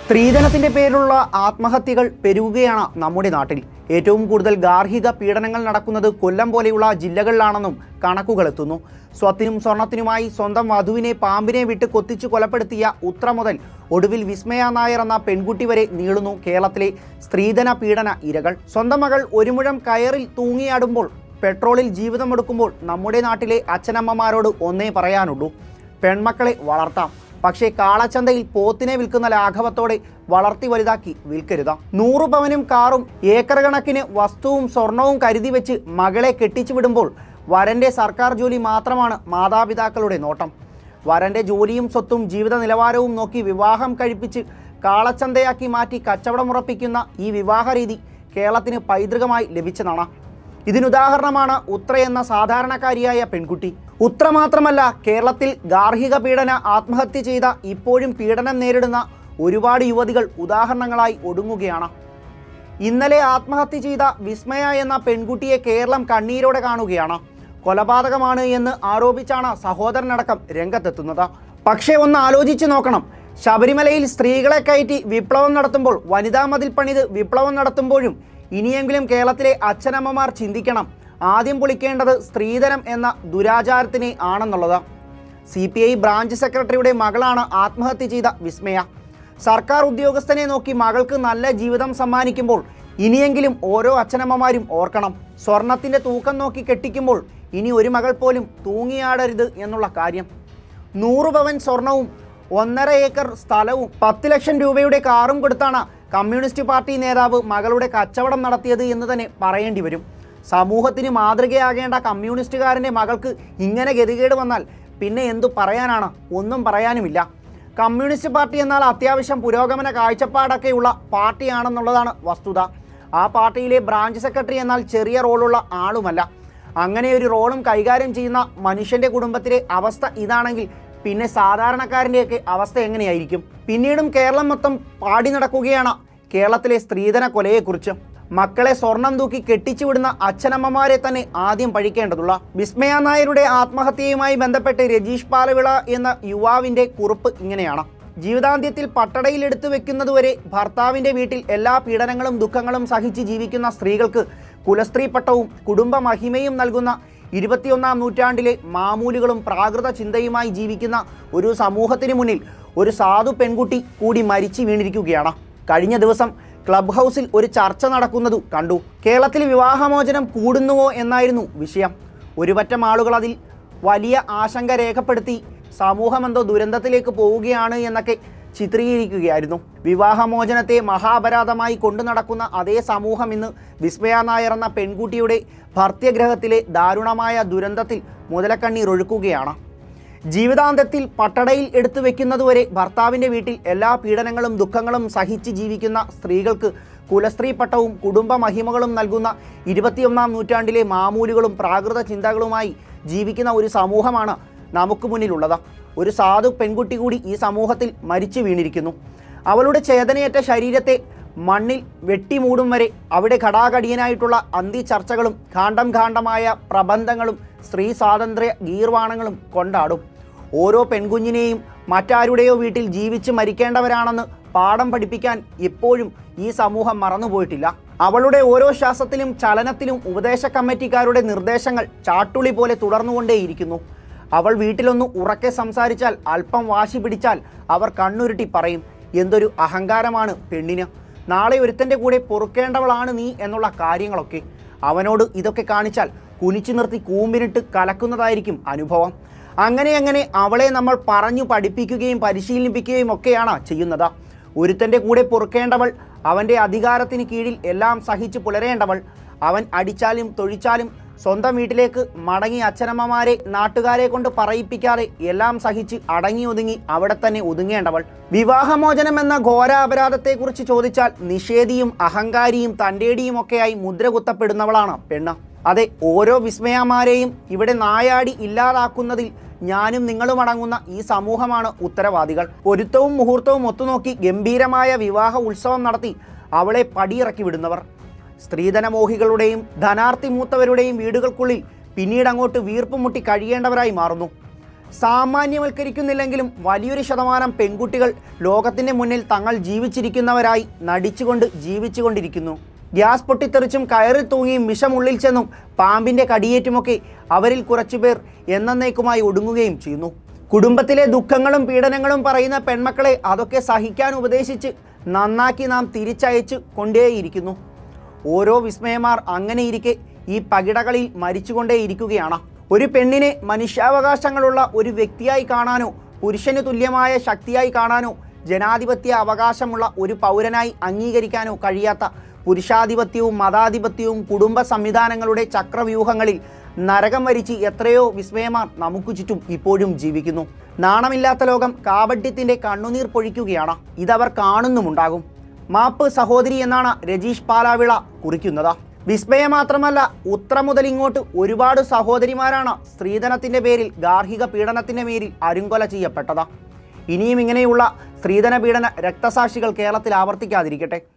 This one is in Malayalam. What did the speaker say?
സ്ത്രീധനത്തിന്റെ പേരിലുള്ള ആത്മഹത്യകൾ പെരുകുകയാണ് നമ്മുടെ നാട്ടിൽ ഏറ്റവും കൂടുതൽ ഗാർഹിക പീഡനങ്ങൾ നടക്കുന്നത് കൊല്ലം പോലെയുള്ള ജില്ലകളിലാണെന്നും കണക്കുകൾ എത്തുന്നു സ്വത്തിനും സ്വർണത്തിനുമായി സ്വന്തം വധുവിനെ പാമ്പിനെ വിട്ട് കൊത്തിച്ചു കൊലപ്പെടുത്തിയ ഉത്ര മുതൽ ഒടുവിൽ വിസ്മയ നായർ എന്ന പെൺകുട്ടി വരെ നീളുന്നു കേരളത്തിലെ സ്ത്രീധന പീഡന ഇരകൾ സ്വന്തം മകൾ ഒരു മുഴം കയറിൽ തൂങ്ങിയാടുമ്പോൾ പെട്രോളിൽ ജീവിതമെടുക്കുമ്പോൾ നമ്മുടെ നാട്ടിലെ അച്ഛനമ്മമാരോട് ഒന്നേ പറയാനുള്ളൂ പെൺമക്കളെ വളർത്താം പക്ഷേ കാളച്ചന്തയിൽ പോത്തിനെ വിൽക്കുന്ന ലാഘവത്തോടെ വളർത്തി വലുതാക്കി വിൽക്കരുത് നൂറു പവനും കാറും ഏക്കർ കണക്കിന് വസ്തുവും സ്വർണവും കരുതി വെച്ച് മകളെ കെട്ടിച്ചു വിടുമ്പോൾ വരൻ്റെ സർക്കാർ ജോലി മാത്രമാണ് മാതാപിതാക്കളുടെ നോട്ടം വരൻ്റെ ജോലിയും സ്വത്തും ജീവിത നിലവാരവും നോക്കി വിവാഹം കഴിപ്പിച്ച് കാളച്ചന്തയാക്കി മാറ്റി കച്ചവടമുറപ്പിക്കുന്ന ഈ വിവാഹ രീതി കേരളത്തിന് പൈതൃകമായി ലഭിച്ചതാണ് ഇതിനുദാഹരണമാണ് ഉത്ര എന്ന സാധാരണക്കാരിയായ പെൺകുട്ടി ഉത്ര മാത്രമല്ല കേരളത്തിൽ ഗാർഹിക പീഡന ആത്മഹത്യ ചെയ്ത ഇപ്പോഴും പീഡനം നേരിടുന്ന ഒരുപാട് യുവതികൾ ഉദാഹരണങ്ങളായി ഒടുങ്ങുകയാണ് ഇന്നലെ ആത്മഹത്യ ചെയ്ത വിസ്മയ എന്ന പെൺകുട്ടിയെ കേരളം കണ്ണീരോടെ കാണുകയാണ് കൊലപാതകമാണ് എന്ന് ആരോപിച്ചാണ് സഹോദരനടക്കം രംഗത്തെത്തുന്നത് പക്ഷേ ഒന്ന് ആലോചിച്ച് നോക്കണം ശബരിമലയിൽ സ്ത്രീകളെ കയറ്റി വിപ്ലവം നടത്തുമ്പോൾ വനിതാ മതിൽ പണിത് വിപ്ലവം നടത്തുമ്പോഴും ഇനിയെങ്കിലും കേരളത്തിലെ അച്ഛനമ്മമാർ ചിന്തിക്കണം ആദ്യം പൊളിക്കേണ്ടത് സ്ത്രീധനം എന്ന ദുരാചാരത്തിനെ ആണെന്നുള്ളത് സി പി ഐ ബ്രാഞ്ച് സെക്രട്ടറിയുടെ മകളാണ് ആത്മഹത്യ ചെയ്ത വിസ്മയ സർക്കാർ ഉദ്യോഗസ്ഥനെ നോക്കി മകൾക്ക് നല്ല ജീവിതം സമ്മാനിക്കുമ്പോൾ ഇനിയെങ്കിലും ഓരോ അച്ഛനമ്മമാരും ഓർക്കണം സ്വർണത്തിന്റെ തൂക്കം നോക്കി കെട്ടിക്കുമ്പോൾ ഇനി ഒരു മകൾ പോലും തൂങ്ങിയാടരുത് എന്നുള്ള കാര്യം നൂറ് പവൻ സ്വർണവും ഒന്നര ഏക്കർ സ്ഥലവും പത്ത് ലക്ഷം രൂപയുടെ കാറും കൊടുത്താണ് കമ്മ്യൂണിസ്റ്റ് പാർട്ടി നേതാവ് മകളുടെ കച്ചവടം നടത്തിയത് എന്ന് തന്നെ പറയേണ്ടി വരും സമൂഹത്തിന് മാതൃകയാകേണ്ട കമ്മ്യൂണിസ്റ്റുകാരൻ്റെ മകൾക്ക് ഇങ്ങനെ ഗതികേട് വന്നാൽ പിന്നെ എന്തു പറയാനാണ് ഒന്നും പറയാനുമില്ല കമ്മ്യൂണിസ്റ്റ് പാർട്ടി എന്നാൽ അത്യാവശ്യം പുരോഗമന കാഴ്ചപ്പാടൊക്കെയുള്ള പാർട്ടിയാണെന്നുള്ളതാണ് വസ്തുത ആ പാർട്ടിയിലെ ബ്രാഞ്ച് സെക്രട്ടറി എന്നാൽ ചെറിയ റോളുള്ള ആളുമല്ല അങ്ങനെ ഒരു റോളും കൈകാര്യം ചെയ്യുന്ന മനുഷ്യന്റെ കുടുംബത്തിലെ അവസ്ഥ ഇതാണെങ്കിൽ പിന്നെ സാധാരണക്കാരൻ്റെയൊക്കെ അവസ്ഥ എങ്ങനെയായിരിക്കും പിന്നീടും കേരളം മൊത്തം പാടി നടക്കുകയാണ് കേരളത്തിലെ സ്ത്രീധന കൊലയെക്കുറിച്ച് മക്കളെ സ്വർണം തൂക്കി കെട്ടിച്ചുവിടുന്ന അച്ഛനമ്മമാരെ തന്നെ ആദ്യം പഴിക്കേണ്ടതുള്ള വിസ്മയ നായരുടെ ആത്മഹത്യയുമായി ബന്ധപ്പെട്ട് രജീഷ് പാലവിള എന്ന യുവാവിന്റെ കുറിപ്പ് ഇങ്ങനെയാണ് ജീവിതാന്ത്യത്തിൽ പട്ടടയിൽ എടുത്തു വെക്കുന്നതുവരെ ഭർത്താവിന്റെ വീട്ടിൽ എല്ലാ പീഡനങ്ങളും ദുഃഖങ്ങളും സഹിച്ച് ജീവിക്കുന്ന സ്ത്രീകൾക്ക് കുലസ്ത്രീ പട്ടവും കുടുംബ മഹിമയും നൽകുന്ന ഇരുപത്തിയൊന്നാം നൂറ്റാണ്ടിലെ മാമൂലുകളും പ്രാകൃത ചിന്തയുമായി ജീവിക്കുന്ന ഒരു സമൂഹത്തിന് മുന്നിൽ ഒരു സാധു പെൺകുട്ടി കൂടി മരിച്ചു വീണിരിക്കുകയാണ് കഴിഞ്ഞ ദിവസം ക്ലബ് ഹൗസിൽ ഒരു ചർച്ച നടക്കുന്നതു കണ്ടു കേരളത്തിൽ വിവാഹമോചനം കൂടുന്നുവോ എന്നായിരുന്നു വിഷയം ഒരുപറ്റം ആളുകൾ അതിൽ വലിയ ആശങ്ക രേഖപ്പെടുത്തി സമൂഹമെന്തോ ദുരന്തത്തിലേക്ക് പോവുകയാണ് എന്നൊക്കെ ചിത്രീകരിക്കുകയായിരുന്നു വിവാഹമോചനത്തെ മഹാപരാധമായി കൊണ്ടു നടക്കുന്ന അതേ സമൂഹം ഇന്ന് വിസ്മയ നായർ എന്ന പെൺകുട്ടിയുടെ ഭർത്യഗ്രഹത്തിലെ ദാരുണമായ ദുരന്തത്തിൽ മുതലക്കണ്ണീർ ഒഴുക്കുകയാണ് ജീവിതാന്തത്തിൽ പട്ടടയിൽ എടുത്തു വെക്കുന്നതുവരെ ഭർത്താവിൻ്റെ വീട്ടിൽ എല്ലാ പീഡനങ്ങളും ദുഃഖങ്ങളും സഹിച്ച് ജീവിക്കുന്ന സ്ത്രീകൾക്ക് കുലസ്ത്രീ പട്ടവും കുടുംബ മഹിമകളും നൽകുന്ന ഇരുപത്തിയൊന്നാം നൂറ്റാണ്ടിലെ മാമൂലുകളും പ്രാകൃത ചിന്തകളുമായി ജീവിക്കുന്ന ഒരു സമൂഹമാണ് നമുക്ക് മുന്നിലുള്ളത് ഒരു സാധു പെൺകുട്ടി കൂടി ഈ സമൂഹത്തിൽ മരിച്ചു വീണിരിക്കുന്നു അവളുടെ ചേതനയേറ്റ ശരീരത്തെ മണ്ണിൽ വെട്ടിമൂടും വരെ അവിടെ ഘടാഘടിയനായിട്ടുള്ള അന്തി ചർച്ചകളും ഘാണ്ടം ഘാണ്ടമായ പ്രബന്ധങ്ങളും സ്ത്രീ സ്വാതന്ത്ര്യ ഗീർവാണങ്ങളും കൊണ്ടാടും ഓരോ പെൺകുഞ്ഞിനെയും മറ്റാരുടെയോ വീട്ടിൽ ജീവിച്ച് മരിക്കേണ്ടവരാണെന്ന് പാഠം പഠിപ്പിക്കാൻ ഇപ്പോഴും ഈ സമൂഹം മറന്നുപോയിട്ടില്ല അവളുടെ ഓരോ ശ്വാസത്തിലും ചലനത്തിലും ഉപദേശ കമ്മിറ്റിക്കാരുടെ നിർദ്ദേശങ്ങൾ ചാട്ടുളി പോലെ തുടർന്നുകൊണ്ടേയിരിക്കുന്നു അവൾ വീട്ടിലൊന്ന് ഉറക്കെ സംസാരിച്ചാൽ അല്പം വാശി പിടിച്ചാൽ അവർ കണ്ണുരുട്ടി പറയും എന്തൊരു അഹങ്കാരമാണ് പെണ്ണിന് നാളെ ഒരുത്തൻ്റെ കൂടെ പൊറുക്കേണ്ടവളാണ് നീ എന്നുള്ള കാര്യങ്ങളൊക്കെ അവനോട് ഇതൊക്കെ കാണിച്ചാൽ കുനിച്ചു നിർത്തി കൂമ്പിനിട്ട് കലക്കുന്നതായിരിക്കും അനുഭവം അങ്ങനെ അങ്ങനെ അവളെ നമ്മൾ പറഞ്ഞു പഠിപ്പിക്കുകയും പരിശീലിപ്പിക്കുകയും ഒക്കെയാണ് ചെയ്യുന്നത് ഒരുത്തൻ്റെ കൂടെ പൊറുക്കേണ്ടവൾ അവൻ്റെ അധികാരത്തിന് കീഴിൽ എല്ലാം സഹിച്ചു പുലരേണ്ടവൾ അവൻ അടിച്ചാലും തൊഴിച്ചാലും സ്വന്തം വീട്ടിലേക്ക് മടങ്ങി അച്ഛനമ്മമാരെ നാട്ടുകാരെ കൊണ്ട് പറയിപ്പിക്കാതെ എല്ലാം സഹിച്ച് അടങ്ങി ഒതുങ്ങി അവിടെ തന്നെ ഒതുങ്ങേണ്ടവൾ വിവാഹമോചനം എന്ന ഘോര അപരാധത്തെക്കുറിച്ച് ചോദിച്ചാൽ നിഷേധിയും അഹങ്കാരിയും തൻ്റെടിയും ഒക്കെയായി മുദ്ര കുത്തപ്പെടുന്നവളാണ് പെണ്ണ് അതെ ഓരോ വിസ്മയമാരെയും ഇവിടെ നായാടി ഇല്ലാതാക്കുന്നതിൽ ഞാനും നിങ്ങളും അടങ്ങുന്ന ഈ സമൂഹമാണ് ഉത്തരവാദികൾ പൊരുത്തവും മുഹൂർത്തവും ഒത്തുനോക്കി ഗംഭീരമായ വിവാഹ ഉത്സവം നടത്തി അവളെ പടിയിറക്കി വിടുന്നവർ സ്ത്രീധനമോഹികളുടെയും ധനാർത്ഥി മൂത്തവരുടെയും വീടുകൾക്കുള്ളിൽ പിന്നീട് അങ്ങോട്ട് വീർപ്പ് മുട്ടി കഴിയേണ്ടവരായി മാറുന്നു സാമാന്യവൽക്കരിക്കുന്നില്ലെങ്കിലും വലിയൊരു ശതമാനം പെൺകുട്ടികൾ ലോകത്തിൻ്റെ മുന്നിൽ തങ്ങൾ ജീവിച്ചിരിക്കുന്നവരായി നടിച്ചുകൊണ്ട് ജീവിച്ചുകൊണ്ടിരിക്കുന്നു ഗ്യാസ് പൊട്ടിത്തെറിച്ചും കയറി തൂങ്ങിയും വിഷമുള്ളിൽ ചെന്നും പാമ്പിൻ്റെ കടിയേറ്റുമൊക്കെ അവരിൽ കുറച്ചുപേർ എന്നേക്കുമായി ഒടുങ്ങുകയും ചെയ്യുന്നു കുടുംബത്തിലെ ദുഃഖങ്ങളും പീഡനങ്ങളും പറയുന്ന പെൺമക്കളെ അതൊക്കെ സഹിക്കാൻ ഉപദേശിച്ച് നന്നാക്കി നാം തിരിച്ചയച്ച് കൊണ്ടേയിരിക്കുന്നു ഓരോ വിസ്മയമാർ അങ്ങനെയിരിക്കെ ഈ പകിടകളിൽ മരിച്ചുകൊണ്ടേയിരിക്കുകയാണ് ഒരു പെണ്ണിനെ മനുഷ്യാവകാശങ്ങളുള്ള ഒരു വ്യക്തിയായി കാണാനോ പുരുഷന് തുല്യമായ ശക്തിയായി കാണാനോ ജനാധിപത്യ അവകാശമുള്ള ഒരു പൗരനായി അംഗീകരിക്കാനോ കഴിയാത്ത പുരുഷാധിപത്യവും മതാധിപത്യവും കുടുംബ സംവിധാനങ്ങളുടെ ചക്രവ്യൂഹങ്ങളിൽ നരകം വരിച്ച് എത്രയോ വിസ്മയമാർ നമുക്ക് ചുറ്റും ഇപ്പോഴും ജീവിക്കുന്നു നാണമില്ലാത്ത ലോകം കാപട്യത്തിൻ്റെ കണ്ണുനീർ പൊഴിക്കുകയാണ് ഇതവർ കാണുന്നുമുണ്ടാകും മാപ്പ് സഹോദരി എന്നാണ് രജീഷ് പാലാവിള കുറിക്കുന്നത് വിസ്മയം മാത്രമല്ല ഉത്ര മുതൽ ഇങ്ങോട്ട് ഒരുപാട് സഹോദരിമാരാണ് സ്ത്രീധനത്തിൻ്റെ പേരിൽ ഗാർഹിക പീഡനത്തിൻ്റെ പേരിൽ അരുങ്കൊല ചെയ്യപ്പെട്ടത് ഇനിയും ഇങ്ങനെയുള്ള സ്ത്രീധന പീഡന രക്തസാക്ഷികൾ കേരളത്തിൽ ആവർത്തിക്കാതിരിക്കട്ടെ